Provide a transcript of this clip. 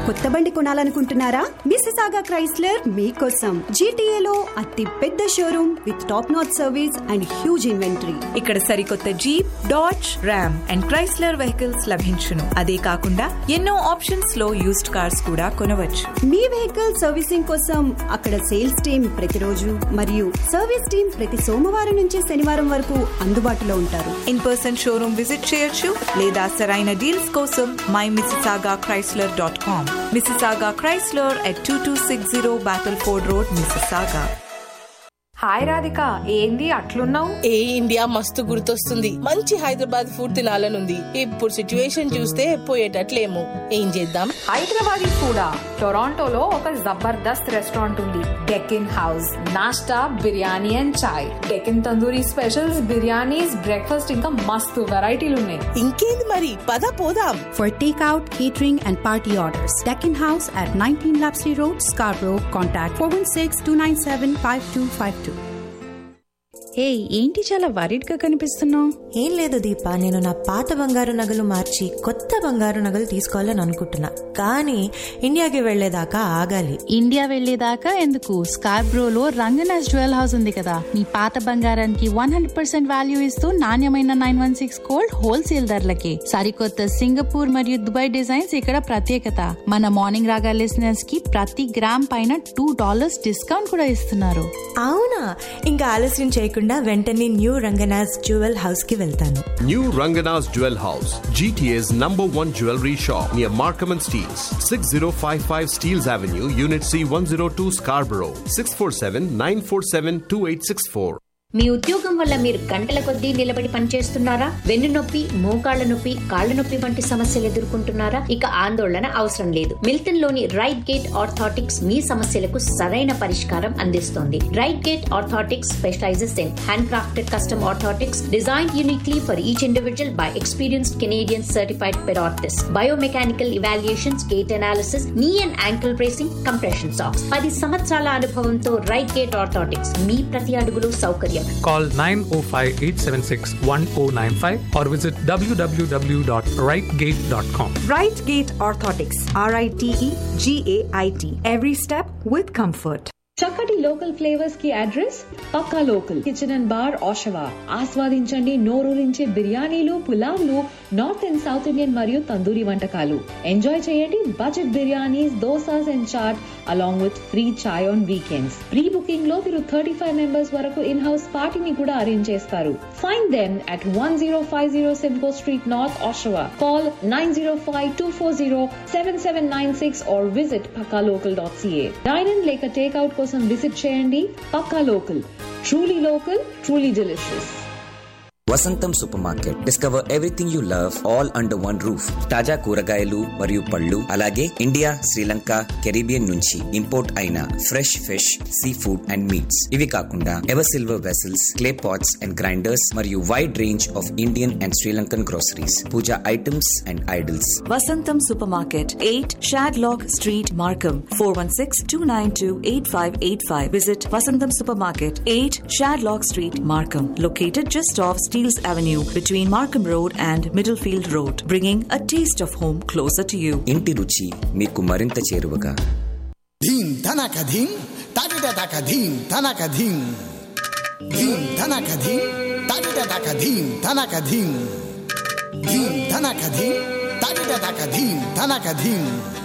కొత్త బండి కొనాలనుకుంటున్నారా మిసిసాగా క్రైస్లర్ మీకోసం జీటీఏలో అతి పెద్ద showroom with top notch service and huge inventory ఇక్కడ సరికొత్త Jeep Dodge Ram and Chrysler vehicles లభించును అదే కాకుండా ఎన్నో ఆప్షన్స్ లో యూస్డ్ కార్స్ కూడా కొనవచ్చు మీ వెహికల్ సర్వీసింగ్ కోసం అక్కడ సేల్స్ టీమ్ ప్రతిరోజు మరియు సర్వీస్ టీమ్ ప్రతి సోమవారం నుంచి శనివారం వరకు అందుబాటులో ఉంటారు ఇన్ పర్సన్ షోరూమ్ విజిట్ చేయొచ్చు లేదా సరైన డీల్స్ కోసం my Mississauga Chrysler dot com Mississauga Chrysler at two two six zero Battleford road Mississauga hi Radhika ఏంది అట్లున్నావు ఏ ఇండియా మస్తు గుర్తొస్తుంది మంచి హైదరాబాద్ ఫుడ్ తినాలనుంది ఇప్పుడు సిచ్యువేషన్ చూస్తే పోయేటట్లేము ఏం చేద్దాం హైదరాబాదీ ఫుడా టొరాంటోలో ఒక జబర్దస్త్ రెస్టారెంట్ ఉంది డెకిన్ హౌస్ నాస్టా biryani and chai Deccan tandoori specials biryanis breakfast ఇంకా మస్తు వెరైటీలు ఉన్నాయి ఇంకేంది మరి పద పోదాం For takeout, catering, and party orders, Deccan House at 19 Lapsley Road, Scarborough. Contact 416-297-5252. హే ఏంటి చాలా వరీడ్ గా కనిపిస్తున్నావు ఏం లేదు దీప నేను నా పాత బంగారు నగలు మార్చి కొత్త బంగారు నగలు తీసుకోవాలని అనుకుంటున్నా కానీ ఇండియాకి వెళ్లేదాకా ఆగాలి ఇండియా వెళ్లేదాకా ఎందుకు స్కార్బ్రోలో రంగనాథ్ జ్యువెల్ హౌస్ ఉంది కదా మీ పాత బంగారానికి వన్ హండ్రెడ్ పర్సెంట్ వాల్యూ ఇస్తూ నాణ్యమైన nine one six gold wholesale ధరలకి సరికొత్త సింగపూర్ మరియు దుబాయ్ డిజైన్స్ ఇక్కడ ప్రత్యేకత మన మార్నింగ్ రాగా లిసనర్స్ కి ప్రతి గ్రామ్ పైన టూ డాలర్స్ డిస్కౌంట్ కూడా ఇస్తున్నారు అవునా ఇంకా ఆలస్యం చేయకుండా వెంటనే న్యూ రంగనాథ్ జ్యువెల్ హౌస్ కి వెళ్తాను New Rangana's Jewel House, GTA's number one jewelry shop near Markham and Steels, 6055 Steels Avenue, Unit C 102 Scarborough, 647 947 2864. మీ ఉద్యోగం వల్ల మీరు గంటల కొద్దీ నిలబడి పనిచేస్తున్నారా వెన్ను నొప్పి మోకాళ్ల నొప్పి కాళ్ల నొప్పి వంటి సమస్యలు ఎదుర్కొంటున్నారా ఇక ఆందోళన అవసరం లేదు మిల్టన్ లోని రైట్ గేట్ ఆర్థాటిక్స్ మీ సమస్యలకు సరైన పరిష్కారం అందిస్తోంది right gait orthotics specialises in hand crafted custom orthotics design uniquely for each individual by experienced Canadian certified pedorthist biomechanical evaluations gait analysis knee and ankle bracing compression socks పది సంవత్సరాల అనుభవంతో right gait orthotics మీ ప్రతి అడుగులు సౌకర్యం Call 905-876-1095 or visit www.rightgate.com. Right Gate Orthotics, R I T E G A I T. Every step with comfort. చక్కటి local flavours కి address pakka local kitchen and bar Oshawa ఆస్వాదించండి నోరూరించే బిర్యానీలు పులావ్లు నార్త్ అండ్ సౌత్ ఇండియన్ మరియు తందూరి వంటకాలు enjoy చేయండి budget biryanis dosas and chaat along with free chai on weekends pre booking లో మీరు థర్టీ ఫైవ్ మెంబర్స్ వరకు ఇన్ హౌస్ పార్టీని కూడా అరేంజ్ చేస్తారు find them at one zero five zero Simcoe street north Oshawa call nine zero five two four zero seven seven nine six or visit pakka local dot CA dine in లేక takeout కోసం visit చేయండి pakka local truly local truly delicious Vasantam supermarket discover everything you love all under one roof తాజా కూరగాయలు మరియు పళ్ళు అలాగే India Sri Lanka Caribbean నుంచి import అయిన fresh fish seafood and meats ఇవి కాకుండా ever silver vessels clay pots and grinders మరియు wide range of Indian and Sri Lankan groceries puja items and idols Vasantam Supermarket, 8 Shadlock Street, Markham, 416-292-8585. Visit Vasantam Supermarket, 8 Shadlock Street, Markham, located just off Steeles Avenue between Markham Road and Middlefield Road, bringing a taste of home closer to you. ఇంటి రుచి మీకు మరింత చేరువగా ధీం ధనక ధీం తాకిట తక ధీం ధనక ధీం ధీం ధనక ధీం తాకిట తక ధీం ధనక ధీం ధీం ధనక ధీం తాకిట తక ధీం ధనక ధీం